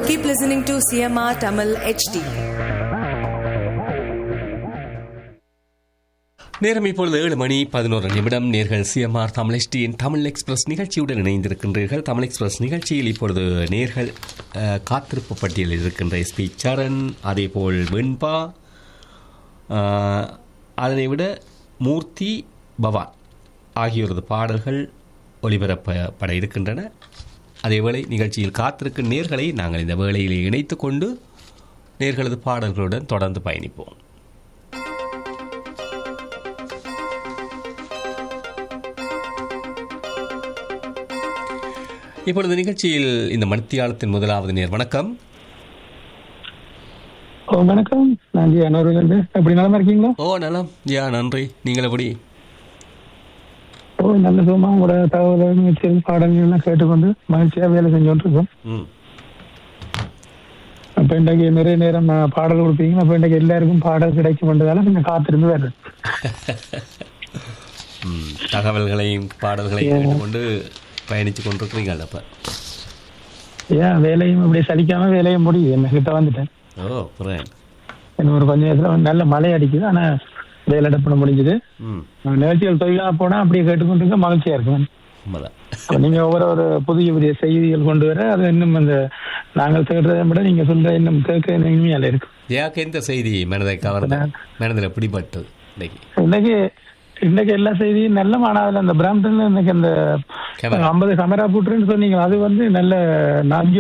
Keep listening to CMR Tamil HD. நேரம் இப்பொழுது ஏழு மணி பதினோரு நிமிடம் நேர்கள் சிஎம்ஆர் தமிழ் எஸ்டியின் தமிழ் எக்ஸ்பிரஸ் நிகழ்ச்சியுடன் இணைந்திருக்கின்றீர்கள் தமிழ் எக்ஸ்பிரஸ் நிகழ்ச்சியில் இப்பொழுது நேர்கள் அஹ், காத்திருப்பு பட்டியலில் இருக்கின்ற எஸ்பி சரண் அதேபோல் வெண்பா அஹ், அதனை விட மூர்த்தி பவான் ஆகியோரது பாடல்கள் ஒலிபரப்பப்பட இருக்கின்றன அதேவேளை நிகழ்ச்சியில் காத்திருக்கும் நேர்களை நாங்கள் இந்த வேளையில் இணைத்துக் கொண்டு நேர்களது பாடல்களுடன் தொடர்ந்து பயணிப்போம் இப்பொழுது நிகழ்ச்சியில் இந்த மணித்தியாலத்தின் முதலாவது நேர் வணக்கம் ஓ வணக்கம் நான் ஜி அனூர்லேருந்து எப்படி நலமா இருக்கீங்களா ஓ நலம் யா நன்றி நீங்கள் எப்படி ஓ நல்ல சுகமா உங்களோட தகவல் நிகழ்ச்சி பாடல்கள் எல்லாம் கேட்டுக்கொண்டு மகிழ்ச்சியா வேலை செஞ்சோட்டு இருக்கோம் ம் அப்ப இன்றைக்கு நிறைய நேரம் அஹ், பாடல் கொடுப்பீங்க அப்ப இன்றைக்கு எல்லாருக்கும் பாடல் கிடைக்கும் என்றதால கொஞ்சம் காத்திருந்து வருது ம், தகவல்களையும் பாடல்களையும் கேட்டுக்கொண்டு பயணித்து கொண்டிருக்கிறீங்கள் அப்ப ஏன் வேலையும் இப்படி சலிக்காம வேலையும் முடியுது என்ன கிட்ட வந்துட்டேன் ஓ புறேன் இன்னும் ஒரு கொஞ்ச நேரத்துல வந்து நல்ல மழை அடிக்குது ஆனா வேலை பண்ண முடிஞ்சுது ம் நான் நிகழ்ச்சிகள் தொழிலா போனா அப்படியே கேட்டுக்கொண்டு இருக்க மகிழ்ச்சியா இருக்கும் உண்மைதான் அப்ப நீங்க ஒவ்வொரு ஒரு புதிய புதிய செய்திகள் கொண்டு வர அது இன்னும் அந்த நாங்கள் தேடுறதை விட நீங்க சொல்ற இன்னும் கேட்க இனிமையால இருக்கும் யாக்கு எந்த செய்தி மனதை கவர்ந்த மனதில் பிடிபட்டது இன்னைக்கு இன்னைக்கு இன்னைக்கு எல்லா செய்தியும் நல்ல மாணவர்கள் அந்த பிராம்டன்ல இன்னைக்கு அந்த Camera. ஐம்பது கேமரா போட்டுருன்னு சொன்னீங்க அது வந்து நல்ல நான்